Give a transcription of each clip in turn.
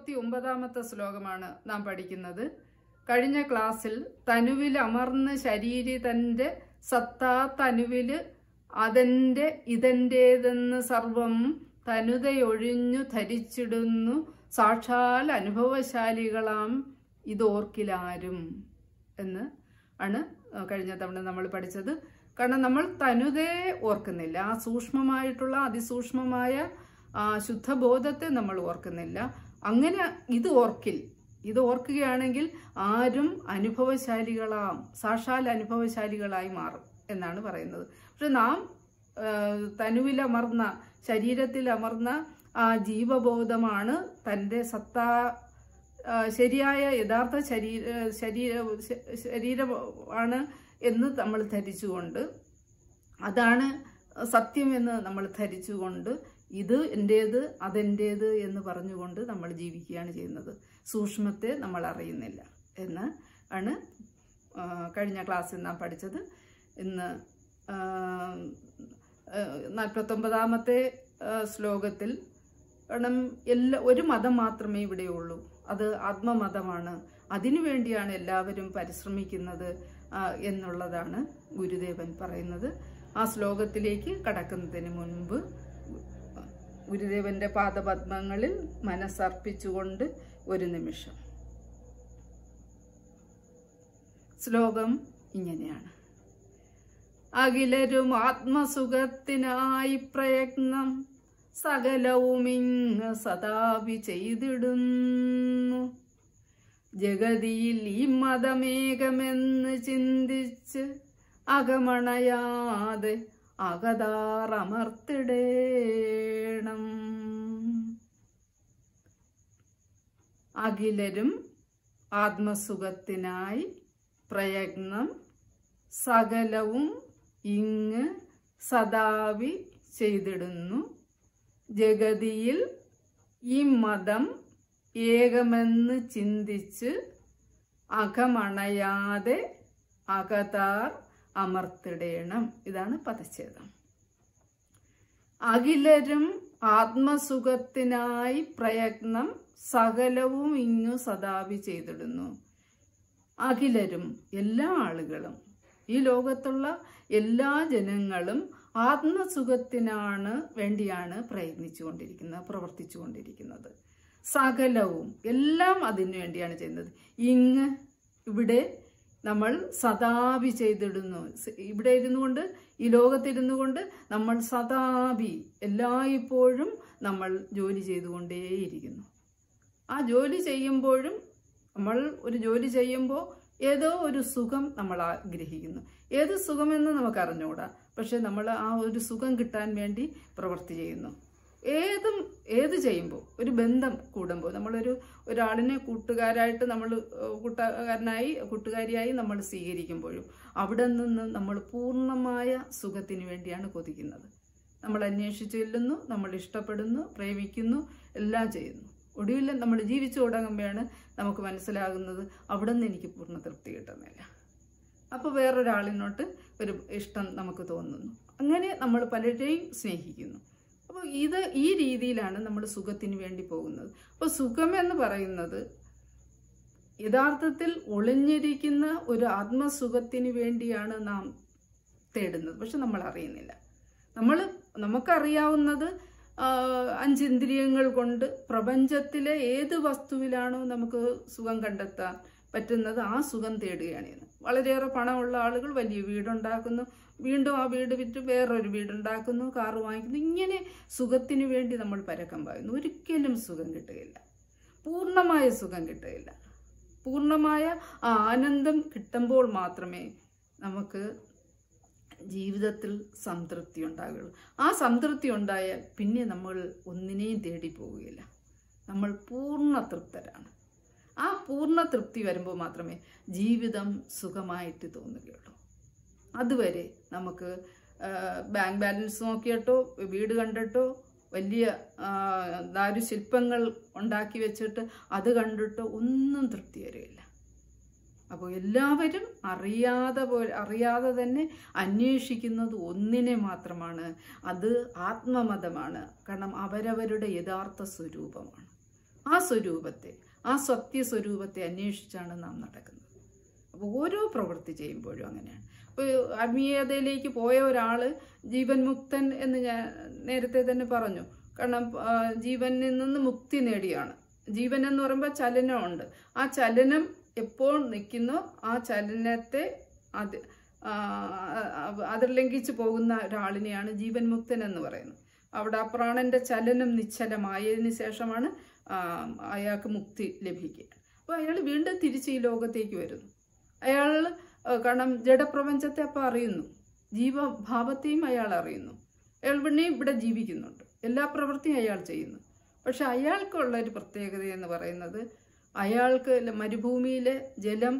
മുപ്പത്തി ഒമ്പതാമത്തെ ശ്ലോകമാണ് നാം പഠിക്കുന്നത് കഴിഞ്ഞ ക്ലാസ്സിൽ തനുവിൽ അമർന്ന് ശരീരി തന്റെ സത്താ തനുവില് അതെന്റെ ഇതെന്റേതെന്ന് സർവം തനുതയൊഴിഞ്ഞു ധരിച്ചിടുന്നു സാക്ഷാൽ അനുഭവശാലികളാം ഇതോർക്കിലാരും എന്ന് ആണ് കഴിഞ്ഞ തവണ നമ്മൾ പഠിച്ചത് കാരണം നമ്മൾ തനുതയെ ഓർക്കുന്നില്ല ആ സൂക്ഷ്മമായിട്ടുള്ള അതിസൂക്ഷ്മമായ ആ ശുദ്ധബോധത്തെ നമ്മൾ ഓർക്കുന്നില്ല അങ്ങനെ ഇത് ഓർക്കിൽ ഇത് ഓർക്കുകയാണെങ്കിൽ ആരും അനുഭവശാലികളാം സാക്ഷാൽ അനുഭവശാലികളായി മാറും എന്നാണ് പറയുന്നത് പക്ഷെ നാം ആ, തനുവിലമർന്ന ശരീരത്തിൽ അമർന്ന ആ ജീവബോധമാണ് തൻ്റെ സത്താ ആ, ശരിയായ യഥാർത്ഥ ശരീര ശരീര ശ- ശരീരമാണ് എന്ന് നമ്മൾ ധരിച്ചുകൊണ്ട് അതാണ് സത്യം എന്ന് നമ്മൾ ധരിച്ചുകൊണ്ട് ഇത് എൻ്റേത് അതെൻ്റേത് എന്ന് പറഞ്ഞുകൊണ്ട് നമ്മൾ ജീവിക്കുകയാണ് ചെയ്യുന്നത് സൂക്ഷ്മത്തെ നമ്മൾ അറിയുന്നില്ല എന്ന് ആണ് ആ, കഴിഞ്ഞ ക്ലാസ്സിൽ നാം പഠിച്ചത് ഇന്ന് ആ, ആ, നാൽപ്പത്തൊമ്പതാമത്തെ ആ, ശ്ലോകത്തിൽ കാരണം എല്ലാ ഒരു മതം മാത്രമേ ഇവിടെയുള്ളൂ അത് ആത്മമതമാണ് അതിനു വേണ്ടിയാണ് എല്ലാവരും പരിശ്രമിക്കുന്നത് ആ, എന്നുള്ളതാണ് ഗുരുദേവൻ പറയുന്നത് ആ ശ്ലോകത്തിലേക്ക് കടക്കുന്നതിന് മുൻപ് ഗുരുദേവന്റെ പാദപത്മങ്ങളിൽ മനസ്സർപ്പിച്ചുകൊണ്ട് ഒരു നിമിഷം ശ്ലോകം ഇങ്ങനെയാണ് അഖിലരും ആത്മസുഖത്തിനായി പ്രയത്നം സകലവുമിങ് സദാപി ചെയ്തിടുന്നു ജഗതിയിൽ ഈ മതമേകമെന്ന് ചിന്തിച്ച് അകമണയാതെ അകതാറമർത്തിടേണം അഖിലരും ആത്മസുഖത്തിനായി പ്രയത്നം സകലവും ഇങ്ങ് സദാവി ചെയ്തിടുന്നു ജഗതിയിൽ ഈ മതം ഏകമെന്ന് ചിന്തിച്ച് അകമണയാതെ അകതാർ അമർത്തിടേണം ഇതാണ് പദച്ഛേദം അഖിലരും ആത്മസുഖത്തിനായി പ്രയത്നം സകലവും ഇങ്ങു സദാവി ചെയ്തിടുന്നു അഖിലരും എല്ലാ ആളുകളും ഈ ലോകത്തുള്ള എല്ലാ ജനങ്ങളും ആത്മസുഖത്തിനാണ് വേണ്ടിയാണ് പ്രയത്നിച്ചുകൊണ്ടിരിക്കുന്നത് പ്രവർത്തിച്ചുകൊണ്ടിരിക്കുന്നത് സകലവും എല്ലാം അതിനു വേണ്ടിയാണ് ചെയ്യുന്നത് ഇങ്ങ് ഇവിടെ നമ്മൾ സദാപി ചെയ്തിടുന്നു സ- ഇവിടെ ഇരുന്നു കൊണ്ട് ഈ ലോകത്തിരുന്നു കൊണ്ട് നമ്മൾ സദാപി എല്ലായ്പ്പോഴും നമ്മൾ ജോലി ചെയ്തുകൊണ്ടേയിരിക്കുന്നു ആ ജോലി ചെയ്യുമ്പോഴും നമ്മൾ ഒരു ജോലി ചെയ്യുമ്പോൾ ഏതോ ഒരു സുഖം നമ്മൾ ആഗ്രഹിക്കുന്നു ഏത് സുഖമെന്ന് നമുക്ക് അറിഞ്ഞുകൂടാ പക്ഷെ നമ്മൾ ആ ഒരു സുഖം കിട്ടാൻ വേണ്ടി പ്രവൃത്തി ചെയ്യുന്നു ഏതും ഏത് ചെയ്യുമ്പോൾ ഒരു ബന്ധം കൂടുമ്പോൾ നമ്മളൊരു ഒരാളിനെ കൂട്ടുകാരായിട്ട് നമ്മൾ ഏഹ്, കൂട്ടുകാരനായി കൂട്ടുകാരിയായി നമ്മൾ സ്വീകരിക്കുമ്പോഴും അവിടെ നിന്ന് നമ്മൾ പൂർണ്ണമായ സുഖത്തിന് വേണ്ടിയാണ് കൊതിക്കുന്നത് നമ്മൾ അന്വേഷിച്ചു ചെല്ലുന്നു നമ്മൾ ഇഷ്ടപ്പെടുന്നു പ്രേമിക്കുന്നു എല്ലാം ചെയ്യുന്നു ഒടുവിൽ നമ്മൾ ജീവിച്ചു തുടങ്ങുമ്പോഴാണ് നമുക്ക് മനസ്സിലാകുന്നത് അവിടെ നിന്ന് എനിക്ക് പൂർണ്ണ തൃപ്തി കിട്ടുന്നില്ല അപ്പോൾ വേറൊരാളിനോട്ട് ഒരു ഇഷ്ടം നമുക്ക് തോന്നുന്നു അങ്ങനെ നമ്മൾ പലരെയും സ്നേഹിക്കുന്നു അപ്പോൾ ഇത് ഈ രീതിയിലാണ് നമ്മൾ സുഖത്തിന് വേണ്ടി പോകുന്നത് അപ്പോൾ സുഖം എന്ന് പറയുന്നത് യഥാർത്ഥത്തിൽ ഒളിഞ്ഞിരിക്കുന്ന ഒരു ആത്മസുഖത്തിന് വേണ്ടിയാണ് നാം തേടുന്നത് പക്ഷെ നമ്മൾ അറിയുന്നില്ല നമ്മൾ നമുക്കറിയാവുന്നത് ആ, അഞ്ചിന്ദ്രിയങ്ങൾ കൊണ്ട് പ്രപഞ്ചത്തിലെ ഏത് വസ്തുവിലാണോ നമുക്ക് സുഖം കണ്ടെത്താൻ പറ്റുന്നത് ആ സുഖം തേടുകയാണ് ചെയ്യുന്നത് വളരെയേറെ പണമുള്ള ആളുകൾ വലിയ വീടുണ്ടാക്കുന്നു വീണ്ടും ആ വീട് വിറ്റ് വേറൊരു വീടുണ്ടാക്കുന്നു കാറ് വാങ്ങിക്കുന്നു ഇങ്ങനെ സുഖത്തിന് വേണ്ടി നമ്മൾ പരക്കം പായുന്നു ഒരിക്കലും സുഖം കിട്ടുകയില്ല പൂർണ്ണമായ സുഖം കിട്ടുകയില്ല പൂർണ്ണമായ ആ ആനന്ദം കിട്ടുമ്പോൾ മാത്രമേ നമുക്ക് ജീവിതത്തിൽ സംതൃപ്തി ഉണ്ടാകുള്ളൂ ആ സംതൃപ്തി ഉണ്ടായാൽ പിന്നെ നമ്മൾ ഒന്നിനെയും തേടി പോവുകയില്ല നമ്മൾ പൂർണ്ണ തൃപ്തരാണ് ആ പൂർണ്ണ തൃപ്തി വരുമ്പോൾ മാത്രമേ ജീവിതം സുഖമായിട്ട് തോന്നുകയുള്ളൂ അതുവരെ നമുക്ക് ആ, ബാങ്ക് ബാലൻസ് നോക്കിയിട്ടോ വീട് കണ്ടിട്ടോ വലിയ ആ, ദാരുശില്പങ്ങൾ ഉണ്ടാക്കി വെച്ചിട്ട് അത് കണ്ടിട്ടോ ഒന്നും തൃപ്തി വരികയില്ല അപ്പോൾ എല്ലാവരും അറിയാതെ പോ അറിയാതെ തന്നെ അന്വേഷിക്കുന്നത് ഒന്നിനെ മാത്രമാണ് അത് ആത്മമതമാണ് കാരണം അവരവരുടെ യഥാർത്ഥ സ്വരൂപമാണ് ആ സ്വരൂപത്തെ ആ സത്യസ്വരൂപത്തെ അന്വേഷിച്ചാണ് നാം നടക്കുന്നത് അപ്പോൾ ഓരോ പ്രവൃത്തി ചെയ്യുമ്പോഴും അങ്ങനെയാണ് ഇപ്പോൾ ആത്മീയതയിലേക്ക് പോയ ഒരാൾ ജീവൻ മുക്തൻ എന്ന് ഞാൻ നേരത്തെ തന്നെ പറഞ്ഞു കാരണം ആ, ജീവനിൽ നിന്ന് മുക്തി നേടിയാണ് ജീവൻ എന്ന് പറയുമ്പോൾ ചലനമുണ്ട് ആ ചലനം എപ്പോൾ നിൽക്കുന്നോ ആ ചലനത്തെ അത് ആ, ആ- അത് ലംഘിച്ച് പോകുന്ന ഒരാളിനെയാണ് ജീവൻ മുക്തൻ എന്ന് പറയുന്നത് അവിടെ ആ പ്രാണന്റെ ചലനം നിശ്ചലമായതിനു ശേഷമാണ് ആ, അയാൾക്ക് മുക്തി ലഭിക്കുക അപ്പോൾ അയാൾ വീണ്ടും തിരിച്ച് ഈ ലോകത്തേക്ക് വരുന്നു അയാൾ ആ, കാരണം ജഡപ്രപഞ്ചത്തെ അപ്പം അറിയുന്നു ജീവഭാവത്തെയും അയാൾ അറിയുന്നു അയാൾ പിന്നെ ഇവിടെ ജീവിക്കുന്നുണ്ട് എല്ലാ പ്രവൃത്തിയും അയാൾ ചെയ്യുന്നു പക്ഷെ അയാൾക്കുള്ള ഒരു പ്രത്യേകത എന്ന് പറയുന്നത് അയാൾക്ക് ല- മരുഭൂമിയിലെ ജലം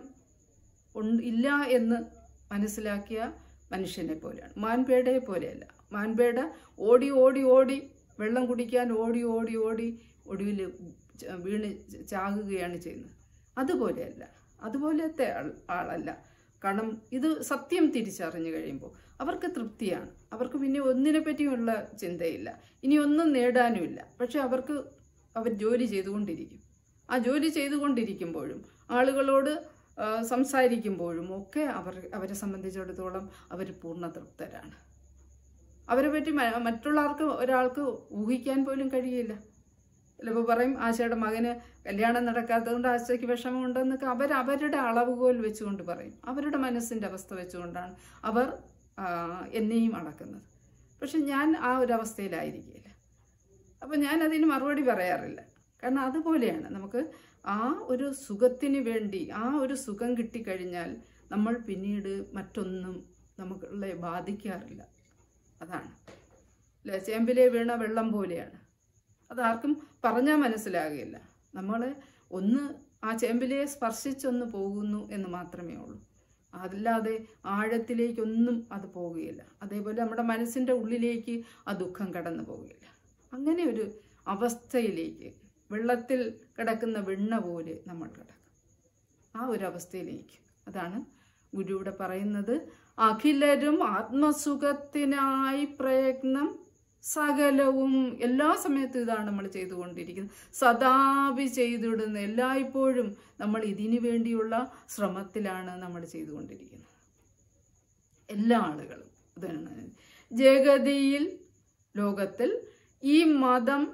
ഉണ്ട് ഇല്ല എന്ന് മനസ്സിലാക്കിയ മനുഷ്യനെ പോലെയാണ് മാൻപേടയെ പോലെയല്ല മാൻപേട ഓടി ഓടി ഓടി വെള്ളം കുടിക്കാൻ ഓടി ഓടി ഓടി ഒടുവിൽ ച- വീണ് ച- ചാകുകയാണ് ചെയ്യുന്നത് അതുപോലെയല്ല അതുപോലത്തെ ആൾ- ആളല്ല കാരണം ഇത് സത്യം തിരിച്ചറിഞ്ഞു കഴിയുമ്പോൾ അവർക്ക് തൃപ്തിയാണ് അവർക്ക് പിന്നെ ഒന്നിനെ പറ്റിയുള്ള ചിന്തയില്ല ഇനി ഒന്നും നേടാനുമില്ല പക്ഷെ അവർക്ക് അവർ ജോലി ചെയ്തുകൊണ്ടിരിക്കും ആ ജോലി ചെയ്തുകൊണ്ടിരിക്കുമ്പോഴും ആളുകളോട് ആ, സംസാരിക്കുമ്പോഴും ഒക്കെ അവർ അവരെ സംബന്ധിച്ചിടത്തോളം അവർ പൂർണ്ണ തൃപ്തരാണ് അവരെ പറ്റി മ- മറ്റുള്ളവർക്ക് ഒരാൾക്ക് ഊഹിക്കാൻ പോലും കഴിയില്ല ചിലപ്പോൾ പറയും ആശയുടെ മകന് കല്യാണം നടക്കാത്തതുകൊണ്ട് ആശയ്ക്ക് വിഷമമുണ്ടെന്നൊക്കെ അവർ അവരുടെ അളവുകോൽ വെച്ചുകൊണ്ട് പറയും അവരുടെ മനസ്സിൻ്റെ അവസ്ഥ വെച്ചുകൊണ്ടാണ് അവർ ആ, എന്നെയും അളക്കുന്നത് പക്ഷെ ഞാൻ ആ ഒരു അവസ്ഥയിലായിരിക്കില്ല അപ്പം ഞാൻ അതിന് മറുപടി പറയാറില്ല കാരണം അതുപോലെയാണ് നമുക്ക് ആ ഒരു സുഖത്തിന് വേണ്ടി ആ ഒരു സുഖം കിട്ടിക്കഴിഞ്ഞാൽ നമ്മൾ പിന്നീട് മറ്റൊന്നും നമ്മളെ ബാധിക്കാറില്ല അതാണ് അല്ലേ ചേമ്പിലെ വീണ വെള്ളം പോലെയാണ് അതാർക്കും പറഞ്ഞാൽ മനസ്സിലാകില്ല നമ്മൾ ഒന്ന് ആ ചേമ്പിലെ സ്പർശിച്ചൊന്ന് പോകുന്നു എന്ന് മാത്രമേ ഉള്ളൂ അല്ലാതെ ആഴത്തിലേക്കൊന്നും അത് പോവുകയില്ല അതേപോലെ നമ്മുടെ മനസ്സിൻ്റെ ഉള്ളിലേക്ക് ആ ദുഃഖം കടന്നു പോവുകയില്ല അങ്ങനെ ഒരു അവസ്ഥയിലേക്ക് വെള്ളത്തിൽ കിടക്കുന്ന വെണ്ണ പോലെ നമ്മൾ കിടക്കും ആ ഒരു അവസ്ഥയിലേക്ക് അതാണ് ഗുരു ഇവിടെ പറയുന്നത് അഖിലരും ആത്മസുഖത്തിനായി പ്രയത്നം സകലവും എല്ലാ സമയത്തും ഇതാണ് നമ്മൾ ചെയ്തുകൊണ്ടിരിക്കുന്നത് സദാപി ചെയ്തിടുന്ന എല്ലായ്പ്പോഴും നമ്മൾ ഇതിനു വേണ്ടിയുള്ള ശ്രമത്തിലാണ് നമ്മൾ ചെയ്തുകൊണ്ടിരിക്കുന്നത് എല്ലാ ആളുകളും ഇതാണ് ജഗതിയിൽ ലോകത്തിൽ ഈ മതം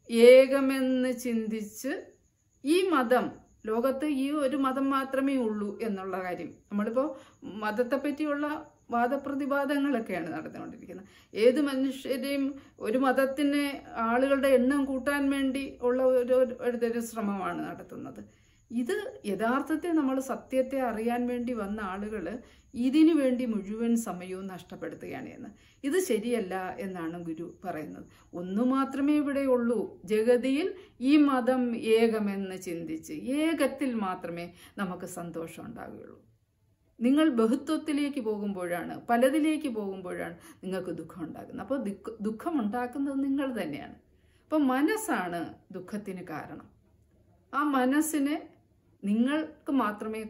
ഏകമെന്ന് ചിന്തിച്ച് ഈ മതം ലോകത്ത് ഈ ഒരു മതം മാത്രമേ ഉള്ളൂ എന്നുള്ള കാര്യം നമ്മളിപ്പോൾ മതത്തെ പറ്റിയുള്ള വാദപ്രതിവാദങ്ങളൊക്കെയാണ് നടന്നുകൊണ്ടിരിക്കുന്നത് ഏത് മനുഷ്യരെയും ഒരു മതത്തിന് ആളുകളുടെ എണ്ണം കൂട്ടാൻ വേണ്ടി ഉള്ള ഒരു ഒരു- ഒരു ശ്രമമാണ് നടത്തുന്നത് ഇത് യഥാർത്ഥത്തിൽ നമ്മൾ സത്യത്തെ അറിയാൻ വേണ്ടി വന്ന ആളുകൾ ഇതിനു വേണ്ടി മുഴുവൻ സമയവും നഷ്ടപ്പെടുത്തുകയാണ് എന്ന് ഇത് ശരിയല്ല എന്നാണ് ഗുരു പറയുന്നത് ഒന്നു മാത്രമേ ഇവിടെ ഉള്ളൂ ജഗതിയിൽ ഈ മതം ഏകമെന്ന് ചിന്തിച്ച് ഏകത്തിൽ മാത്രമേ നമുക്ക് സന്തോഷം ഉണ്ടാവുകയുള്ളൂ നിങ്ങൾ ബഹുത്വത്തിലേക്ക് പോകുമ്പോഴാണ് പലതിലേക്ക് പോകുമ്പോഴാണ് നിങ്ങൾക്ക് ദുഃഖം ഉണ്ടാകുന്നത് അപ്പോൾ ദുഃഖ ദുഃഖം ഉണ്ടാക്കുന്നത് നിങ്ങൾ തന്നെയാണ് അപ്പോൾ മനസ്സാണ് ദുഃഖത്തിന് കാരണം ആ മനസ്സിനെ നിങ്ങൾക്ക് മാത്രമേ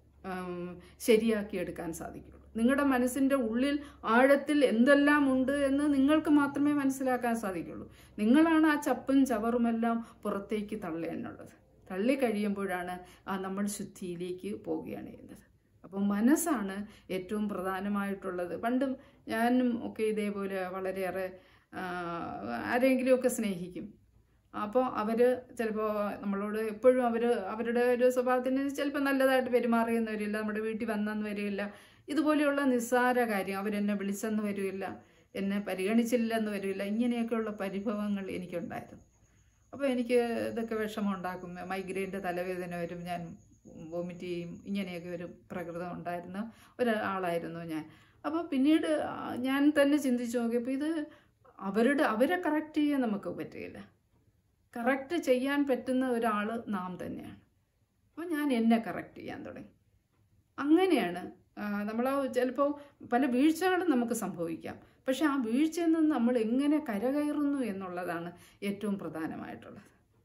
ഉം, ശരിയാക്കിയെടുക്കാൻ സാധിക്കുള്ളൂ നിങ്ങളുടെ മനസ്സിൻ്റെ ഉള്ളിൽ ആഴത്തിൽ എന്തെല്ലാം ഉണ്ട് എന്ന് നിങ്ങൾക്ക് മാത്രമേ മനസ്സിലാക്കാൻ സാധിക്കുള്ളൂ നിങ്ങളാണ് ആ ചപ്പും ചവറുമെല്ലാം പുറത്തേക്ക് തള്ളേനുള്ളത് തള്ളി കഴിയുമ്പോഴാണ് ആ നമ്മൾ ശുദ്ധിയിലേക്ക് പോവുകയാണ് ചെയ്യുന്നത് അപ്പം മനസ്സാണ് ഏറ്റവും പ്രധാനമായിട്ടുള്ളത് പണ്ടും ഞാനും ഒക്കെ ഇതേപോലെ വളരെയേറെ ആ, ആരെങ്കിലുമൊക്കെ സ്നേഹിക്കും അപ്പോൾ അവർ ചിലപ്പോൾ നമ്മളോട് എപ്പോഴും അവർ അവരുടെ ഒരു സ്വഭാവത്തിന് ചിലപ്പോൾ നല്ലതായിട്ട് പെരുമാറിയെന്ന് വരില്ല നമ്മുടെ വീട്ടിൽ വന്നെന്ന് വരില്ല ഇതുപോലെയുള്ള നിസ്സാര കാര്യം അവരെന്നെ വിളിച്ചെന്ന് വരില്ല എന്നെ പരിഗണിച്ചില്ലെന്ന് വരില്ല ഇങ്ങനെയൊക്കെയുള്ള പരിഭവങ്ങൾ എനിക്കുണ്ടായിരുന്നു അപ്പോൾ എനിക്ക് ഇതൊക്കെ വിഷമം ഉണ്ടാക്കും മൈഗ്രെയിൻ്റെ തലവേദന വരും ഞാൻ വോമിറ്റ് ചെയ്യും ഇങ്ങനെയൊക്കെ ഒരു പ്രകൃതം ഉണ്ടായിരുന്ന ഒരാളായിരുന്നു ഞാൻ അപ്പോൾ പിന്നീട് ആ, ഞാൻ തന്നെ ചിന്തിച്ചു നോക്കിയപ്പോൾ ഇത് അവരുടെ അവരെ കറക്റ്റ് ചെയ്യാൻ നമുക്ക് പറ്റുകയില്ല കറക്റ്റ് ചെയ്യാൻ പറ്റുന്ന ഒരാൾ നാം തന്നെയാണ് അപ്പോൾ ഞാൻ എന്നെ കറക്റ്റ് ചെയ്യാൻ തുടങ്ങി അങ്ങനെയാണ് നമ്മൾ ചിലപ്പോൾ പല വീഴ്ചകളും നമുക്ക് സംഭവിക്കാം പക്ഷെ ആ വീഴ്ചയിൽ നിന്ന് നമ്മൾ എങ്ങനെ കരകയറുന്നു എന്നുള്ളതാണ് ഏറ്റവും പ്രധാനമായിട്ടുള്ളത്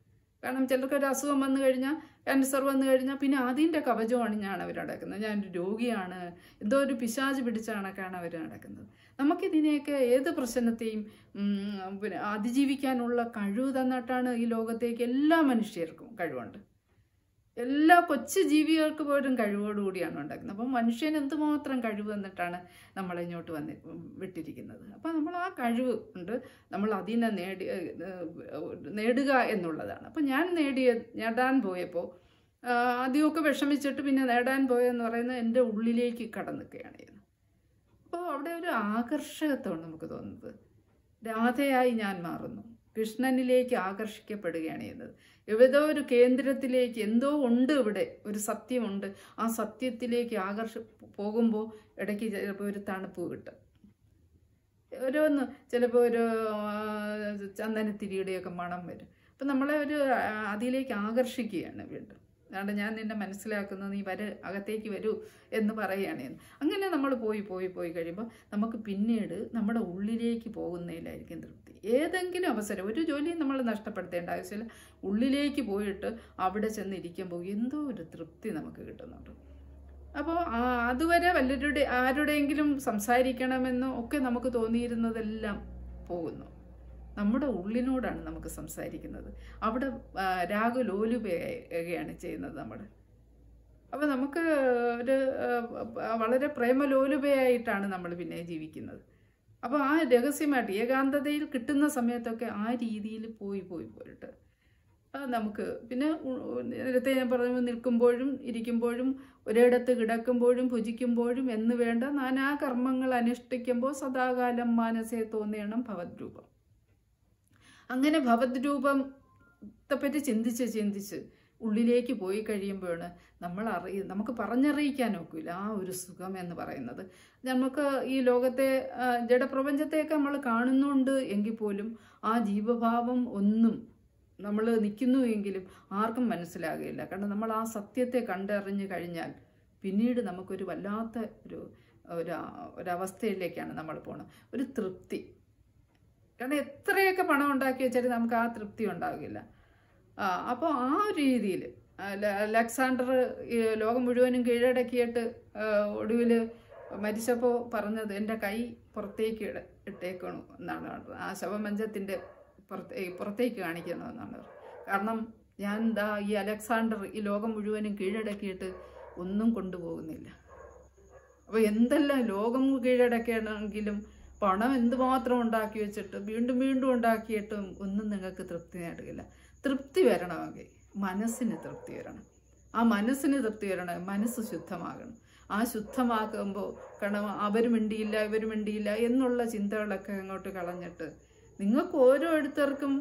കാരണം ചിലർക്ക് ഒരു അസുഖം വന്നു കഴിഞ്ഞാൽ ക്യാൻസർ വന്നു കഴിഞ്ഞാൽ പിന്നെ അതിൻ്റെ കവചം അണിഞ്ഞാണ് അവർ നടക്കുന്നത് ഞാൻ ഒരു രോഗിയാണ് എന്തോ ഒരു പിശാച് പിടിച്ച കണക്കാണ് അവർ നടക്കുന്നത് നമുക്കിതിനെയൊക്കെ ഏത് പ്രശ്നത്തെയും ഉം, പിന്നെ അതിജീവിക്കാനുള്ള കഴിവ് തന്നിട്ടാണ് ഈ ലോകത്തേക്ക് എല്ലാ മനുഷ്യർക്കും കഴിവുണ്ട് എല്ലാ കൊച്ചു ജീവികൾക്ക് പോലും കഴിവോടുകൂടിയാണ് ഉണ്ടാക്കുന്നത് അപ്പം മനുഷ്യന് എന്തുമാത്രം കഴിവ് തന്നിട്ടാണ് നമ്മളെ ഇങ്ങോട്ട് വന്ന് വിട്ടിരിക്കുന്നത് അപ്പം നമ്മൾ ആ കഴിവ് ഉണ്ട് നമ്മൾ അതിനെ നേടി ഏഹ്, നേടുക എന്നുള്ളതാണ് അപ്പം ഞാൻ നേടിയ നേടാൻ പോയപ്പോൾ ആദ്യമൊക്കെ വിഷമിച്ചിട്ട് പിന്നെ നേടാൻ പോയെന്ന് പറയുന്നത് എൻ്റെ ഉള്ളിലേക്ക് കടന്നിക്കുകയാണ് ചെയ്യുന്നത് അപ്പോൾ അവിടെ ഒരു ആകർഷകത്വമാണ് നമുക്ക് തോന്നുന്നത് രാധയായി ഞാൻ മാറുന്നു കൃഷ്ണനിലേക്ക് ആകർഷിക്കപ്പെടുകയാണ് ചെയ്യുന്നത് ഏതോ ഒരു കേന്ദ്രത്തിലേക്ക് എന്തോ ഉണ്ട് ഇവിടെ ഒരു സത്യമുണ്ട് ആ സത്യത്തിലേക്ക് ആകർഷ പോകുമ്പോൾ ഇടയ്ക്ക് ചിലപ്പോൾ ഒരു തണുപ്പ് കിട്ടും ഓരോന്ന് ചിലപ്പോൾ ഒരു ആ, ചന്ദനത്തിരിയുടെയൊക്കെ മണം വരും അപ്പം നമ്മളെ ഒരു ആ, അതിലേക്ക് ആകർഷിക്കുകയാണ് വീണ്ടും അതുകൊണ്ട് ഞാൻ നിന്നെ മനസ്സിലാക്കുന്നു നീ വര അകത്തേക്ക് വരൂ എന്ന് പറയുകയാണ് എന്ന്. അങ്ങനെ നമ്മൾ പോയി പോയി പോയി കഴിയുമ്പോൾ നമുക്ക് പിന്നീട് നമ്മുടെ ഉള്ളിലേക്ക് പോകുന്നതിലായിരിക്കും തൃപ്തി ഏതെങ്കിലും അവസരം ഒരു ജോലിയും നമ്മൾ നഷ്ടപ്പെടുത്തേണ്ട ആവശ്യമില്ല ഉള്ളിലേക്ക് പോയിട്ട് അവിടെ ചെന്നിരിക്കുമ്പോൾ എന്തോ ഒരു തൃപ്തി നമുക്ക് കിട്ടുന്നുണ്ട് അപ്പോൾ അതുവരെ വല്ലവരുടെ ആരുടെയെങ്കിലും സംസാരിക്കണമെന്നോ ഒക്കെ നമുക്ക് തോന്നിയിരുന്നതെല്ലാം പോകുന്നു നമ്മുടെ ഉള്ളിനോടാണ് നമുക്ക് സംസാരിക്കുന്നത് അവിടെ ആ, രാഗലോലുപയാണ് ചെയ്യുന്നത് നമ്മൾ അപ്പോൾ നമുക്ക് ഒരു ആ, വളരെ പ്രേമലോലുപയായിട്ടാണ് നമ്മൾ പിന്നെ ജീവിക്കുന്നത് അപ്പോൾ ആ രഹസ്യമായിട്ട് ഏകാന്തതയിൽ കിട്ടുന്ന സമയത്തൊക്കെ ആ രീതിയിൽ പോയി പോയി പോയിട്ട് അത് നമുക്ക് പിന്നെ ഉ- ഉ- നേരത്തെ ഞാൻ പറഞ്ഞു നിൽക്കുമ്പോഴും ഇരിക്കുമ്പോഴും ഒരിടത്ത് കിടക്കുമ്പോഴും ഭുജിക്കുമ്പോഴും എന്ന് വേണ്ട നാനാ കർമ്മങ്ങൾ അനുഷ്ഠിക്കുമ്പോൾ സദാകാലം മാനസേ തോന്നിയണം ഭവദ്രൂപം അങ്ങനെ ഭവദ്രൂപത്തെപ്പറ്റി ചിന്തിച്ച് ചിന്തിച്ച് ഉള്ളിലേക്ക് പോയി കഴിയുമ്പോഴാണ് നമ്മൾ അറിയ നമുക്ക് പറഞ്ഞറിയിക്കാൻ ഒക്കില്ല ആ ഒരു സുഖം എന്ന് പറയുന്നത് നമുക്ക് ഈ ലോകത്തെ ആ, ജഡപ്രപഞ്ചത്തെയൊക്കെ നമ്മൾ കാണുന്നുണ്ട് എങ്കിൽ പോലും ആ ജീവഭാവം ഒന്നും നമ്മൾ നിൽക്കുന്നു എങ്കിലും ആർക്കും മനസ്സിലാകുകയില്ല കാരണം നമ്മൾ ആ സത്യത്തെ കണ്ടറിഞ്ഞു കഴിഞ്ഞാൽ പിന്നീട് നമുക്കൊരു വല്ലാത്ത ഒരു ഒരു ഒരവസ്ഥയിലേക്കാണ് നമ്മൾ പോണത് ഒരു തൃപ്തി കാരണം എത്രയൊക്കെ പണം ഉണ്ടാക്കി വെച്ചാലും നമുക്ക് ആ തൃപ്തി ഉണ്ടാകില്ല ആ അപ്പോൾ ആ ഒരു രീതിയിൽ അലക്സാണ്ടർ ഈ ലോകം മുഴുവനും കീഴടക്കിയിട്ട് ഒടുവിൽ മരിച്ചപ്പോൾ പറഞ്ഞത് എൻ്റെ കൈ പുറത്തേക്ക് ഇട ഇട്ടേക്കണം എന്നാണ് പറഞ്ഞത് ആ ശവമഞ്ചത്തിൻ്റെ പുറത്തേ പുറത്തേക്ക് കാണിക്കണമെന്നാണ് പറഞ്ഞത് കാരണം ഞാൻ ദാ ഈ അലക്സാണ്ടർ ഈ ലോകം മുഴുവനും കീഴടക്കിയിട്ട് ഒന്നും കൊണ്ടുപോകുന്നില്ല അപ്പോൾ എന്തെല്ലാം ലോകം കീഴടക്കണമെങ്കിലും പണം എന്തുമാത്രം ഉണ്ടാക്കി വെച്ചിട്ട് വീണ്ടും വീണ്ടും ഉണ്ടാക്കിയിട്ടും ഒന്നും നിങ്ങൾക്ക് തൃപ്തി നേടുകയില്ല തൃപ്തി വരണമെങ്കിൽ മനസ്സിന് തൃപ്തി വരണം ആ മനസ്സിന് തൃപ്തി വരണം മനസ്സ് ശുദ്ധമാകണം ആ ശുദ്ധമാക്കുമ്പോൾ കാരണം അവർ മിണ്ടിയില്ല ഇവർ മിണ്ടിയില്ല എന്നുള്ള ചിന്തകളൊക്കെ അങ്ങോട്ട് കളഞ്ഞിട്ട് നിങ്ങൾക്ക് ഓരോരുത്തർക്കും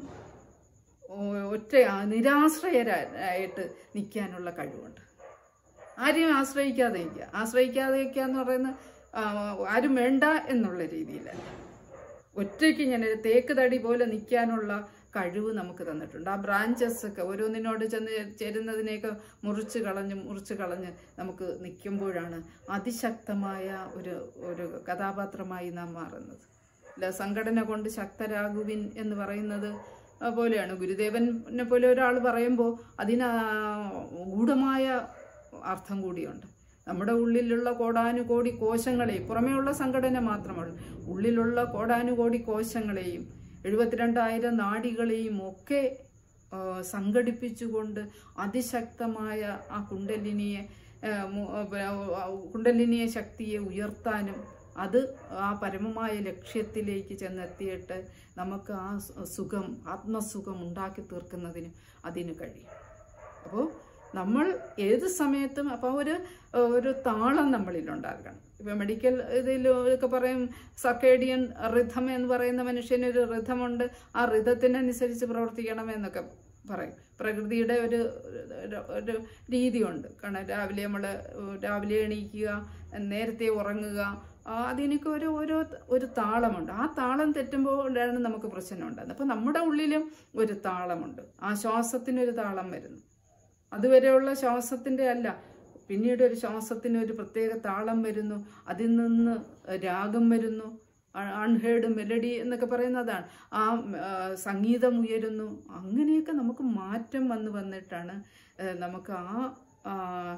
ഒ- ഒറ്റ നിരാശ്രയരായിട്ട് നിൽക്കാനുള്ള കഴിവുണ്ട് ആരെയും ആശ്രയിക്കാതെ ഇരിക്കുക ആശ്രയിക്കാതെ ഇരിക്കുക എന്ന് പറയുന്നത് ആ, ആരും വേണ്ട എന്നുള്ള രീതിയിലല്ല ഒറ്റയ്ക്ക് ഇങ്ങനെ ഒരു തേക്ക് തടി പോലെ നിൽക്കാനുള്ള കഴിവ് നമുക്ക് തന്നിട്ടുണ്ട് ആ ബ്രാഞ്ചസ് ഒക്കെ ഓരോന്നിനോട് ചെന്ന് ചേരുന്നതിനെയൊക്കെ മുറിച്ച് കളഞ്ഞ് മുറിച്ച് കളഞ്ഞ് നമുക്ക് നിൽക്കുമ്പോഴാണ് അതിശക്തമായ ഒരു ഒരു കഥാപാത്രമായി നാം മാറുന്നത് അല്ല സംഘടന കൊണ്ട് ശക്തരാകുവിൻ എന്ന് പറയുന്നത് ആ, പോലെയാണ് ഗുരുദേവനെ പോലെ ഒരാൾ പറയുമ്പോൾ അതിന് ആ ഗൂഢമായ അർത്ഥം കൂടിയുണ്ട് നമ്മുടെ ഉള്ളിലുള്ള കോടാനുകോടി കോശങ്ങളെയും പുറമേയുള്ള സംഘടന മാത്രമല്ല ഉള്ളിലുള്ള കോടാനുകോടി കോശങ്ങളെയും എഴുപത്തിരണ്ടായിരം നാഡികളെയും ഒക്കെ ആ, സംഘടിപ്പിച്ചുകൊണ്ട് അതിശക്തമായ ആ കുണ്ടലിനിയെ ആ, മു- ആ, കുണ്ടലിനിയെ ശക്തിയെ ഉയർത്താനും അത് ആ പരമമായ ലക്ഷ്യത്തിലേക്ക് ചെന്നെത്തിയിട്ട് നമുക്ക് ആ സു- സുഖം ആത്മസുഖം ഉണ്ടാക്കി തീർക്കുന്നതിന് അതിന് കഴിയും അപ്പോൾ നമ്മൾ ഏത് സമയത്തും അപ്പോൾ ഒരു ഒരു താളം നമ്മളിലുണ്ടാകണം ഇപ്പം മെഡിക്കൽ ഇതിൽ ഒക്കെ പറയും സർക്കേഡിയൻ റിഥം എന്ന് പറയുന്ന മനുഷ്യനൊരു റിഥമുണ്ട് ആ റിഥത്തിനനുസരിച്ച് പ്രവർത്തിക്കണം എന്നൊക്കെ പറയും പ്രകൃതിയുടെ ഒരു ഒരു- ഒരു രീതിയുണ്ട് കാരണം രാവിലെ നമ്മൾ രാവിലെ എണീക്കുക നേരത്തെ ഉറങ്ങുക ആ, അതിനൊക്കെ ഒരു ഓരോ ഒരു താളമുണ്ട് ആ താളം തെറ്റുമ്പോഴാണ് നമുക്ക് പ്രശ്നം ഉണ്ടാകുന്നത് അപ്പോൾ നമ്മുടെ ഉള്ളിലും ഒരു താളമുണ്ട് ആ ശ്വാസത്തിനൊരു താളം വരുന്നു അതുവരെയുള്ള ശ്വാസത്തിൻ്റെ അല്ല പിന്നീട് ഒരു ശ്വാസത്തിന് ഒരു പ്രത്യേക താളം വരുന്നു അതിൽ നിന്ന് രാഗം വരുന്നു അൺഹേർഡ് മെലഡി എന്നൊക്കെ പറയുന്നതാണ് ആ ആ, സംഗീതം ഉയരുന്നു അങ്ങനെയൊക്കെ നമുക്ക് മാറ്റം വന്ന് വന്നിട്ടാണ് ഏ, നമുക്ക് ആ ആ,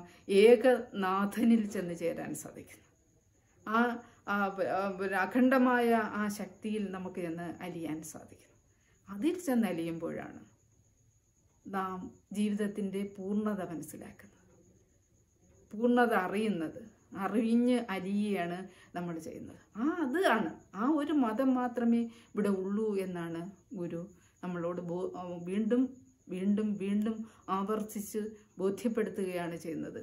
ഏകനാഥനിൽ ചെന്ന് ചേരാൻ സാധിക്കുന്നത് ആ ആ, പ- ആ, പിന്നെ അഖണ്ഡമായ ആ ശക്തിയിൽ നമുക്ക് ചെന്ന് അലിയാൻ സാധിക്കും അതിൽ ചെന്ന് അലിയുമ്പോഴാണ് നാം ജീവിതത്തിൻ്റെ പൂർണ്ണത മനസ്സിലാക്കുന്നത് പൂർണ്ണത അറിയുന്നത് അറിഞ്ഞ് അലിയുകയാണ് നമ്മൾ ചെയ്യുന്നത് ആ അത് ആണ് ആ ഒരു മതം മാത്രമേ ഇവിടെ ഉള്ളൂ എന്നാണ് ഗുരു നമ്മളോട് ബോ ആ, വീണ്ടും വീണ്ടും വീണ്ടും ആവർത്തിച്ച് ബോധ്യപ്പെടുത്തുകയാണ് ചെയ്യുന്നത്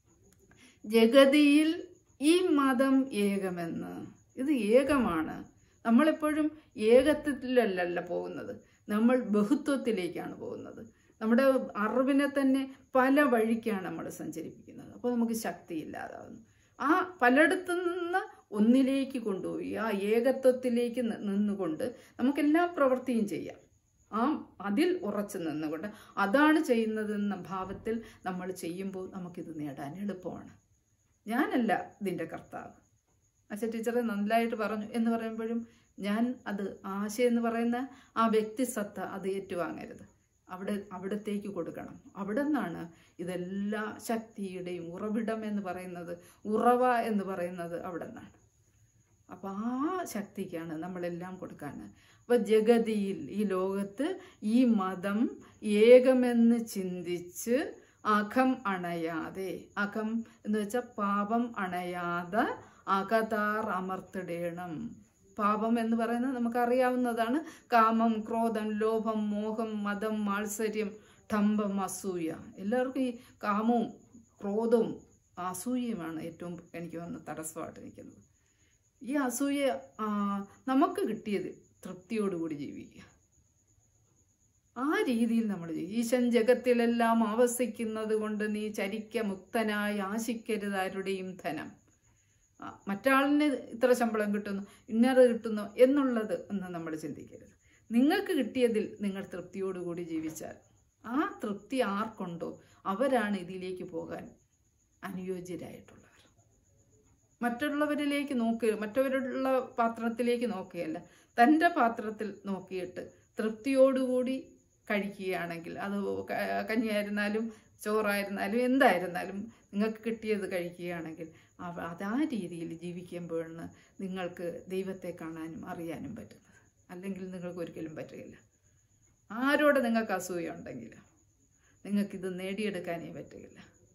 ജഗതിയിൽ ഈ മതം ഏകമെന്ന് ഇത് ഏകമാണ് നമ്മളെപ്പോഴും ഏകത്വത്തിലല്ല പോകുന്നത് നമ്മൾ ബഹുത്വത്തിലേക്കാണ് പോകുന്നത് നമ്മുടെ അറിവിനെ തന്നെ പല വഴിക്കാണ് നമ്മൾ സഞ്ചരിപ്പിക്കുന്നത് അപ്പോൾ നമുക്ക് ശക്തി ഇല്ലാതാവുന്നു ആ പലയിടത്തു നിന്ന് ഒന്നിലേക്ക് കൊണ്ടുപോയി ആ ഏകത്വത്തിലേക്ക് നി- നിന്നുകൊണ്ട് നമുക്കെല്ലാ പ്രവൃത്തിയും ചെയ്യാം ആ അതിൽ ഉറച്ചു നിന്നുകൊണ്ട് അതാണ് ചെയ്യുന്നതെന്ന ഭാവത്തിൽ നമ്മൾ ചെയ്യുമ്പോൾ നമുക്കിത് നേടാൻ എളുപ്പമാണ് ഞാനല്ല ഇതിൻ്റെ കർത്താവ് അച്ഛ ടീച്ചറെ നന്നായിട്ട് പറഞ്ഞു എന്ന് പറയുമ്പോഴും ഞാൻ അത് ആശ എന്ന് പറയുന്ന ആ വ്യക്തിസത്ത അത് ഏറ്റുവാങ്ങരുത് അവിടെ അവിടത്തേക്ക് കൊടുക്കണം അവിടെ നിന്നാണ് ഇതെല്ലാ ശക്തിയുടെയും ഉറവിടം എന്ന് പറയുന്നത് ഉറവ എന്ന് പറയുന്നത് അവിടെ നിന്നാണ് അപ്പോൾ ആ ശക്തിക്കാണ് നമ്മളെല്ലാം കൊടുക്കാൻ അപ്പോൾ ജഗതിയിൽ ഈ ലോകത്ത് ഈ മതം ഏകമെന്ന് ചിന്തിച്ച് അകം അണയാതെ അകം എന്ന് വെച്ചാൽ പാപം അണയാതെ അകതാർ അമർത്തിടേണം പാപം എന്ന് പറയുന്നത് നമുക്കറിയാവുന്നതാണ് കാമം ക്രോധം ലോഭം മോഹം മതം മാത്സര്യം ഡംഭം അസൂയ എല്ലാവർക്കും ഈ കാമവും ക്രോധവും അസൂയയുമാണ് ഏറ്റവും എനിക്ക് വന്ന് തടസ്സമായിട്ട് നിൽക്കുന്നത് ഈ അസൂയ ആ, നമുക്ക് കിട്ടിയത് തൃപ്തിയോടുകൂടി ജീവിക്കുക ആ രീതിയിൽ നമ്മൾ ചെയ്യും ഈശൻ ജഗത്തിലെല്ലാം ആവസിക്കുന്നത് കൊണ്ട് നീ ചരിക്ക മുക്തനായി ആശിക്കരുത് ആരുടെയും ധനം ആ, മറ്റാളിന് ഇത്ര ശമ്പളം കിട്ടുന്നു ഇന്നത് കിട്ടുന്നു എന്നുള്ളത് എന്ന് നമ്മൾ ചിന്തിക്കരുത് നിങ്ങൾക്ക് കിട്ടിയതിൽ നിങ്ങൾ തൃപ്തിയോടുകൂടി ജീവിച്ചാൽ ആ തൃപ്തി ആർക്കുണ്ടോ അവരാണ് ഇതിലേക്ക് പോകാൻ അനുയോജ്യരായിട്ടുള്ളവർ മറ്റുള്ളവരിലേക്ക് നോക്കുക മറ്റവരുടെ പാത്രത്തിലേക്ക് നോക്കുകയല്ല തൻ്റെ പാത്രത്തിൽ നോക്കിയിട്ട് തൃപ്തിയോടുകൂടി കഴിക്കുകയാണെങ്കിൽ അത് ക- കഞ്ഞിയായിരുന്നാലും ചോറായിരുന്നാലും എന്തായിരുന്നാലും നിങ്ങൾക്ക് കിട്ടിയത് കഴിക്കുകയാണെങ്കിൽ അവ- അതാ രീതിയിൽ ജീവിക്കുമ്പോഴാണ് നിങ്ങൾക്ക് ദൈവത്തെ കാണാനും അറിയാനും പറ്റുന്നത് അല്ലെങ്കിൽ നിങ്ങൾക്ക് ഒരിക്കലും പറ്റുകയില്ല ആരോട് നിങ്ങൾക്ക് അസൂയ ഉണ്ടെങ്കിൽ നിങ്ങൾക്കിത് നേടിയെടുക്കാനേ പറ്റുകയില്ല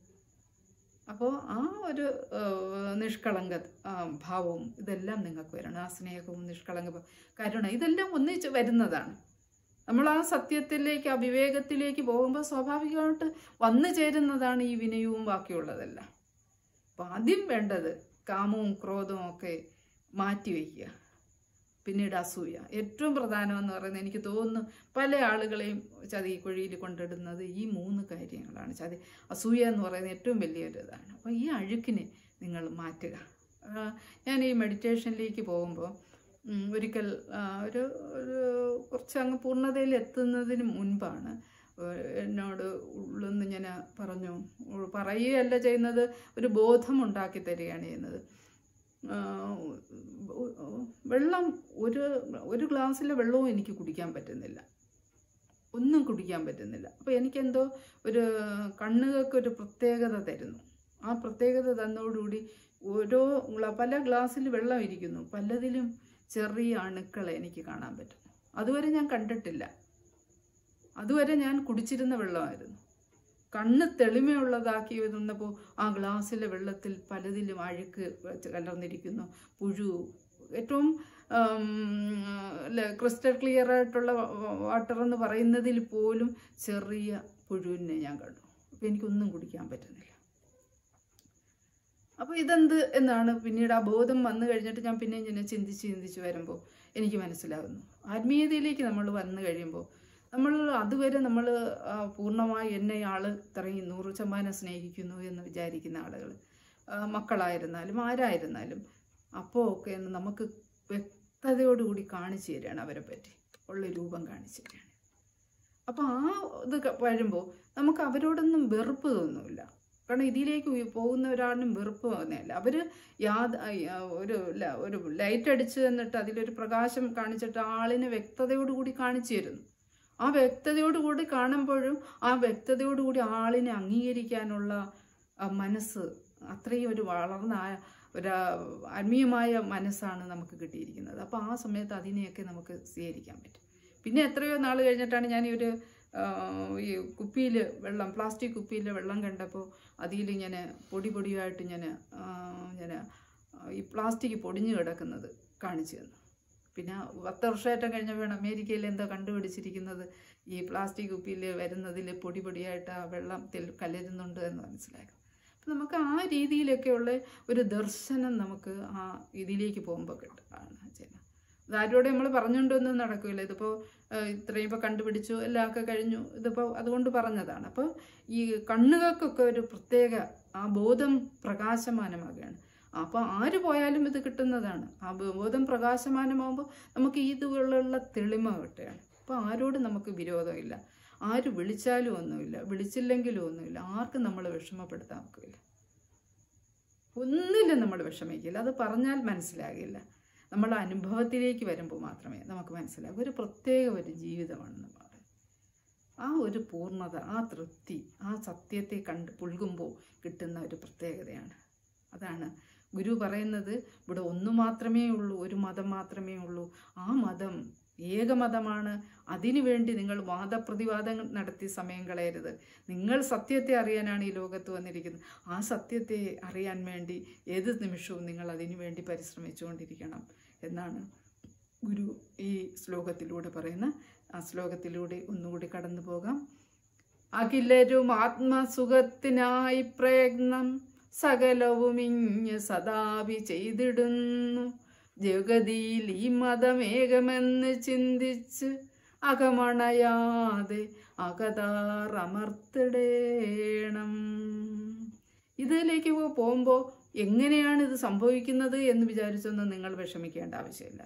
അപ്പോൾ ആ ഒരു ആ, നിഷ്കളങ്ക ആ, ഭാവവും ഇതെല്ലാം നിങ്ങൾക്ക് വരണം ആ സ്നേഹവും നിഷ്കളങ്ക ഭാവം, കരുണ ഇതെല്ലാം ഒന്നിച്ച് വരുന്നതാണ് നമ്മൾ ആ സത്യത്തിലേക്ക് ആ വിവേകത്തിലേക്ക് പോകുമ്പോൾ സ്വാഭാവികമായിട്ട് വന്നു ചേരുന്നതാണ് ഈ വിനയവും ബാക്കിയുള്ളതെല്ലാം അപ്പം ആദ്യം വേണ്ടത് കാമവും ക്രോധവും ഒക്കെ മാറ്റിവെക്കുക പിന്നീട് അസൂയ ഏറ്റവും പ്രധാനമെന്ന് പറയുന്നത് എനിക്ക് തോന്നുന്നു പല ആളുകളെയും ചതി കുഴിയിൽ കൊണ്ടിടുന്നത് ഈ മൂന്ന് കാര്യങ്ങളാണ് ചതി അസൂയ എന്ന് പറയുന്നത് ഏറ്റവും വലിയൊരു ഇതാണ് അപ്പോൾ ഈ അഴുക്കിനെ നിങ്ങൾ മാറ്റുക ആ, ഞാൻ ഈ മെഡിറ്റേഷനിലേക്ക് പോകുമ്പോൾ ഉം, ഒരിക്കൽ ആ, ഒരു ഒരു കുറച്ച് അങ്ങ് പൂർണ്ണതയിൽ എത്തുന്നതിന് മുൻപാണ് ഏഹ്, എന്നോട് ഉള്ളെന്ന് ഞാൻ പറഞ്ഞു ഉ- പറയുകയല്ല ചെയ്യുന്നത് ഒരു ബോധം ഉണ്ടാക്കി തരികയാണ് ചെയ്യുന്നത് ആ, ഉ- ഉ- വെള്ളം ഒരു ഒരു ഗ്ലാസ്സിലെ വെള്ളവും എനിക്ക് കുടിക്കാൻ പറ്റുന്നില്ല ഒന്നും കുടിക്കാൻ പറ്റുന്നില്ല അപ്പോൾ എനിക്കെന്തോ ഒരു കണ്ണുകൾക്ക് ഒരു പ്രത്യേകത തരുന്നു ആ പ്രത്യേകത തന്നോടുകൂടി ഓരോ ഗ്ല- പല ഗ്ലാസ്സിൽ വെള്ളം ഇരിക്കുന്നു പലതിലും ചെറിയ അണുക്കളെ എനിക്ക് കാണാൻ പറ്റും അതുവരെ ഞാൻ കണ്ടിട്ടില്ല അതുവരെ ഞാൻ കുടിച്ചിരുന്ന വെള്ളമായിരുന്നു കണ്ണ് തെളിമയുള്ളതാക്കി വന്നപ്പോൾ ആ ഗ്ലാസ്സിലെ വെള്ളത്തിൽ പലതിലും അഴുക്ക് വെച്ച് കലർന്നിരിക്കുന്നു പുഴു ഏറ്റവും ക്രിസ്റ്റൽ ക്ലിയർ ആയിട്ടുള്ള വാട്ടർ എന്ന് പറയുന്നതിൽ പോലും ചെറിയ പുഴുവിനെ ഞാൻ കണ്ടു അപ്പോൾ എനിക്കൊന്നും കുടിക്കാൻ പറ്റുന്നില്ല അപ്പോൾ ഇതെന്ത് എന്നാണ് പിന്നീട് ആ ബോധം വന്നു കഴിഞ്ഞിട്ട് ഞാൻ പിന്നെ ഇങ്ങനെ ചിന്തിച്ച് ചിന്തിച്ച് വരുമ്പോൾ എനിക്ക് മനസ്സിലാകുന്നു ആത്മീയതയിലേക്ക് നമ്മൾ വന്നു കഴിയുമ്പോൾ നമ്മൾ അതുവരെ നമ്മൾ പൂർണ്ണമായി എന്നെ ആൾ ഇത്രയും നൂറ് ശതമാനം സ്നേഹിക്കുന്നു എന്ന് വിചാരിക്കുന്ന ആളുകൾ മക്കളായിരുന്നാലും ആരായിരുന്നാലും അപ്പോൾ ഒക്കെ ഒന്ന് നമുക്ക് വ്യക്തതയോടുകൂടി കാണിച്ചു തരികയാണ് അവരെ പറ്റി ഉള്ള രൂപം കാണിച്ചു തരികയാണ് അപ്പോൾ ആ ഇത് ക- വരുമ്പോൾ നമുക്ക് അവരോടൊന്നും വെറുപ്പ് തോന്നില്ല കാരണം ഇതിലേക്ക് ഉയ- പോകുന്ന ഒരാളിനും വെറുപ്പ് തോന്നിയല്ല അവർ യാത് ആ, ഒരു ല- ഒരു ലൈറ്റ് അടിച്ച് എന്നിട്ട് അതിലൊരു പ്രകാശം കാണിച്ചിട്ട് ആളിനെ വ്യക്തതയോടുകൂടി കാണിച്ചു തരുന്നു ആ വ്യക്തതയോടുകൂടി കാണുമ്പോഴും ആ വ്യക്തതയോടുകൂടി ആളിനെ അംഗീകരിക്കാനുള്ള ആ, മനസ്സ് അത്രയും ഒരു വളർന്ന ആ- ഒരു ആ, ആത്മീയമായ മനസ്സാണ് നമുക്ക് കിട്ടിയിരിക്കുന്നത് അപ്പോൾ ആ സമയത്ത് അതിനെയൊക്കെ നമുക്ക് സ്വീകരിക്കാൻ പറ്റും പിന്നെ എത്രയോ നാൾ കഴിഞ്ഞിട്ടാണ് ഞാൻ ഈ ഒരു ആ, ഈ കുപ്പിയിൽ വെള്ളം പ്ലാസ്റ്റിക് കുപ്പിയിൽ വെള്ളം കണ്ടപ്പോൾ അതിൽ ഇങ്ങനെ പൊടി പൊടിയായിട്ട് ഞാൻ ഇങ്ങനെ ഈ പ്ലാസ്റ്റിക് പൊടിഞ്ഞു കിടക്കുന്നത് കാണിച്ചു തന്നു പിന്നെ പത്ത് വർഷമായിട്ടും കഴിഞ്ഞപ്പോൾ അമേരിക്കയിൽ എന്തോ കണ്ടുപിടിച്ചിരിക്കുന്നത് ഈ പ്ലാസ്റ്റിക് കുപ്പിയിൽ വരുന്നതിൽ പൊടി പൊടിയായിട്ട് ആ വെള്ളത്തിൽ കലരുന്നുണ്ട് എന്ന് മനസ്സിലാക്കും അപ്പം നമുക്ക് ആ രീതിയിലൊക്കെയുള്ള ഒരു ദർശനം നമുക്ക് ആ ഇതിലേക്ക് പോകുമ്പോൾ കിട്ടും ആണ് ചെയ്യുന്നത് ഇതാരോടെ നമ്മൾ പറഞ്ഞുകൊണ്ടൊന്നും നടക്കില്ല ഇതിപ്പോൾ ഇത്രയും ഇപ്പോൾ കണ്ടുപിടിച്ചു എല്ലാം ഒക്കെ കഴിഞ്ഞു ഇതിപ്പോൾ അതുകൊണ്ട് പറഞ്ഞതാണ് അപ്പോൾ ഈ കണ്ണുകൾക്കൊക്കെ ഒരു പ്രത്യേക ആ ബോധം പ്രകാശമാനമാകുകയാണ് അപ്പോൾ ആര് പോയാലും ഇത് കിട്ടുന്നതാണ് ആ ബോധം പ്രകാശമാനമാകുമ്പോൾ നമുക്ക് ഇതുപോലുള്ള തെളിമ കിട്ടുകയാണ് അപ്പോൾ ആരോടും നമുക്ക് വിരോധമില്ല ആര് വിളിച്ചാലും ഒന്നുമില്ല വിളിച്ചില്ലെങ്കിലും ഒന്നുമില്ല ആർക്കും നമ്മൾ വിഷമപ്പെടുത്താൻ ഒക്കില്ല ഒന്നിലും നമ്മൾ വിഷമിക്കില്ല അത് പറഞ്ഞാൽ മനസ്സിലാകില്ല നമ്മുടെ അനുഭവത്തിലേക്ക് വരുമ്പോൾ മാത്രമേ നമുക്ക് മനസ്സിലാകൂ ഒരു പ്രത്യേക ഒരു ജീവിതമാണ് നമ്മൾ ആ ഒരു പൂർണ്ണത ആ തൃപ്തി ആ സത്യത്തെ കണ്ട് പുൽകുമ്പോൾ കിട്ടുന്ന ഒരു പ്രത്യേകതയാണ് അതാണ് ഗുരു പറയുന്നത് ഇവിടെ ഒന്നു മാത്രമേ ഉള്ളൂ ഒരു മതം മാത്രമേ ഉള്ളൂ ആ മതം ഏകമതമാണ് അതിനു വേണ്ടി നിങ്ങൾ വാദപ്രതിവാദങ്ങൾ നടത്തി സമയം കളയരുത് നിങ്ങൾ സത്യത്തെ അറിയാനാണ് ഈ ലോകത്ത് വന്നിരിക്കുന്നത് ആ സത്യത്തെ അറിയാൻ വേണ്ടി ഏത് നിമിഷവും നിങ്ങൾ അതിനു വേണ്ടി പരിശ്രമിച്ചുകൊണ്ടിരിക്കണം എന്നാണ് ഗുരു ഈ ശ്ലോകത്തിലൂടെ പറയുന്ന ആ ശ്ലോകത്തിലൂടെ ഒന്നുകൂടി കടന്നു പോകാം അഖിലരും ആത്മസുഖത്തിനായി പ്രയത്നം സകലവും ഇഞ്ഞ് സദാവി ചെയ്തിടുന്നു ജഗതിയിൽ ഈ മതമേകമെന്ന് ചിന്തിച്ച് അകമണയാതെ അകതാറമർത്തിടേണം ഇതിലേക്ക് പോകുമ്പോൾ എങ്ങനെയാണ് ഇത് സംഭവിക്കുന്നത് എന്ന് വിചാരിച്ചൊന്നും നിങ്ങൾ വിഷമിക്കേണ്ട ആവശ്യമില്ല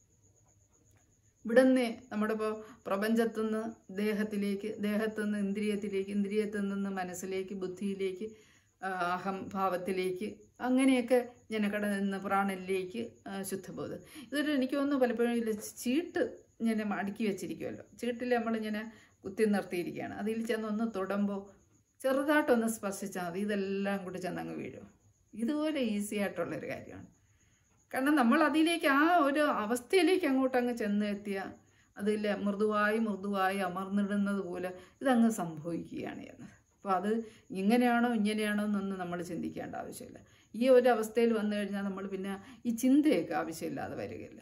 ഇവിടുന്ന് നമ്മുടെ ഇപ്പോൾ പ്രപഞ്ചത്തുനിന്ന് ദേഹത്തിലേക്ക് ദേഹത്തുനിന്ന് ഇന്ദ്രിയത്തിലേക്ക് ഇന്ദ്രിയത്തിൽ നിന്ന് മനസ്സിലേക്ക് ബുദ്ധിയിലേക്ക് ആ, അഹംഭാവത്തിലേക്ക് അങ്ങനെയൊക്കെ ജനക്കട നിന്ന് പ്രാണനിലേക്ക് ആ, ശുദ്ധബോധം ഇതൊരു എനിക്ക് തോന്നുന്നു പലപ്പോഴും ഇതിൽ ചീട്ട് ഇങ്ങനെ അടുക്കി വെച്ചിരിക്കുമല്ലോ ചീട്ടിൽ നമ്മളിങ്ങനെ കുത്തി നിർത്തിയിരിക്കുകയാണ് അതിൽ ചെന്ന് ഒന്ന് തൊടുമ്പോൾ ചെറുതായിട്ടൊന്ന് സ്പർശിച്ചാൽ മതി ഇതെല്ലാം കൂടി ചെന്നങ്ങ് വീഴും ഇതുപോലെ ഈസി ആയിട്ടുള്ളൊരു കാര്യമാണ് കാരണം നമ്മൾ അതിലേക്ക് ആ ഒരു അവസ്ഥയിലേക്ക് അങ്ങോട്ട് അങ്ങ് ചെന്ന് എത്തിയ അതിൽ മൃദുവായി മൃദുവായി അമർന്നിടുന്നത് പോലെ ഇതങ്ങ് സംഭവിക്കുകയാണ് ചെയ്യുന്നത് അപ്പോൾ അത് ഇങ്ങനെയാണോ ഇങ്ങനെയാണോ എന്നൊന്നും നമ്മൾ ചിന്തിക്കേണ്ട ആവശ്യമില്ല ഈ ഒരു അവസ്ഥയിൽ വന്നു കഴിഞ്ഞാൽ നമ്മൾ പിന്നെ ഈ ചിന്തയൊക്കെ ആവശ്യമില്ലാതെ വരികയില്ല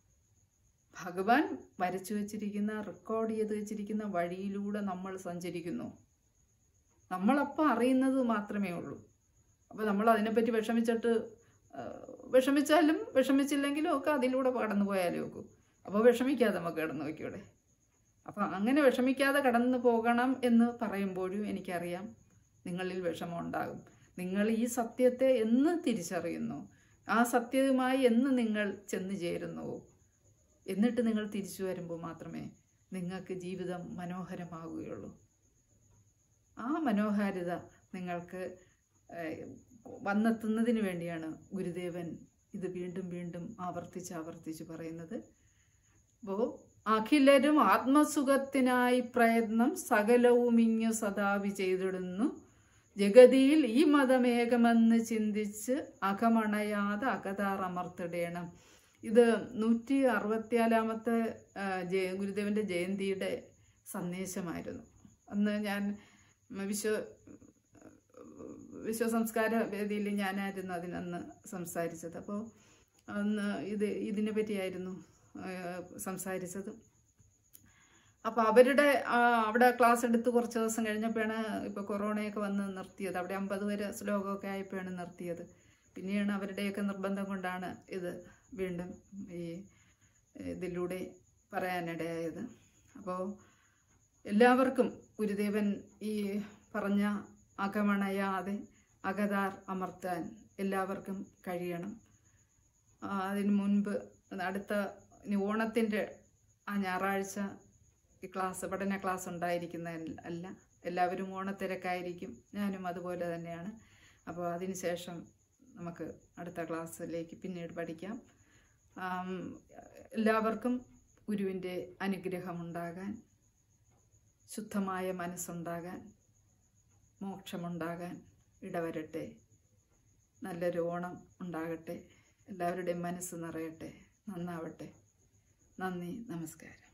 ഭഗവാൻ വരച്ചു വച്ചിരിക്കുന്ന റെക്കോർഡ് ചെയ്ത് വെച്ചിരിക്കുന്ന വഴിയിലൂടെ നമ്മൾ സഞ്ചരിക്കുന്നു നമ്മളപ്പോൾ അറിയുന്നത് മാത്രമേ ഉള്ളൂ അപ്പോൾ നമ്മൾ അതിനെപ്പറ്റി വിഷമിച്ചിട്ട് ആ, വിഷമിച്ചാലും വിഷമിച്ചില്ലെങ്കിലും ഒക്കെ അതിലൂടെ കടന്നു പോയാലേ ഒക്കൂ അപ്പോൾ വിഷമിക്കാതെ നമുക്ക് കടന്നു നോക്കിയൂടെ അപ്പം അങ്ങനെ വിഷമിക്കാതെ കടന്നു പോകണം എന്ന് പറയുമ്പോഴും എനിക്കറിയാം നിങ്ങളിൽ വിഷമം ഉണ്ടാകും നിങ്ങൾ ഈ സത്യത്തെ എന്ന് തിരിച്ചറിയുന്നു ആ സത്യവുമായി എന്ന് നിങ്ങൾ ചെന്ന് ചേരുന്നുവോ എന്നിട്ട് നിങ്ങൾ തിരിച്ചു വരുമ്പോൾ മാത്രമേ നിങ്ങൾക്ക് ജീവിതം മനോഹരമാകുകയുള്ളൂ ആ മനോഹാരിത നിങ്ങൾക്ക് ഏഹ്, വന്നെത്തുന്നതിന് വേണ്ടിയാണ് ഗുരുദേവൻ ഇത് വീണ്ടും വീണ്ടും ആവർത്തിച്ച് ആവർത്തിച്ച് പറയുന്നത് അപ്പോൾ അഖിലരും ആത്മസുഖത്തിനായി പ്രയത്നം സകലവും ഇങ്ങു സദാവി ചെയ്തിടുന്നു ജഗതിയിൽ ഈ മതമേകമെന്ന് ചിന്തിച്ച് അകമണയാതെ അകതാറമർത്തിടേണം ഇത് നൂറ്റി അറുപത്തിനാലാമത്തെ ആ, ജയ ഗുരുദേവൻ്റെ ജയന്തിയുടെ സന്ദേശമായിരുന്നു അന്ന് ഞാൻ വിശ്വ വിശ്വസംസ്കാര വേദിയിൽ ഞാനായിരുന്നു അതിനന്ന് സംസാരിച്ചത് അപ്പോൾ അന്ന് ഇത് ഇതിനെ പറ്റിയായിരുന്നു ആ, സംസാരിച്ചത് അപ്പോൾ അവരുടെ ആ, അവിടെ ക്ലാസ് എടുത്ത് കുറച്ച് ദിവസം കഴിഞ്ഞപ്പോഴാണ് ഇപ്പോൾ കൊറോണയൊക്കെ വന്ന് നിർത്തിയത് അവിടെ അമ്പത് വരെ ശ്ലോകമൊക്കെ ആയപ്പോഴാണ് നിർത്തിയത് പിന്നെയാണ് അവരുടെയൊക്കെ നിർബന്ധം കൊണ്ടാണ് ഇത് വീണ്ടും ഈ ഇതിലൂടെ പറയാനിടയായത് അപ്പോൾ എല്ലാവർക്കും ഗുരുദേവൻ ഈ പറഞ്ഞ അകമണയാതെ അകതാർ അമർത്താൻ എല്ലാവർക്കും കഴിയണം ആ, അതിന് മുൻപ് അടുത്ത ഇനി ഓണത്തിൻ്റെ ആ ഞായറാഴ്ച ഈ ക്ലാസ് പഠന ക്ലാസ് ഉണ്ടായിരിക്കുന്ന അല്ല എല്ലാവരും ഓണത്തിരക്കായിരിക്കും ഞാനും അതുപോലെ തന്നെയാണ് അപ്പോൾ അതിനുശേഷം നമുക്ക് അടുത്ത ക്ലാസ്സിലേക്ക് പിന്നീട് പഠിക്കാം ആം, എല്ലാവർക്കും ഗുരുവിൻ്റെ അനുഗ്രഹമുണ്ടാകാൻ ശുദ്ധമായ മനസ്സുണ്ടാകാൻ മോക്ഷമുണ്ടാകാൻ ഇടവരട്ടെ നല്ലൊരു ഓണം ഉണ്ടാകട്ടെ എല്ലാവരുടെയും മനസ്സ് നിറയട്ടെ നന്നാവട്ടെ നന്ദി നമസ്കാരം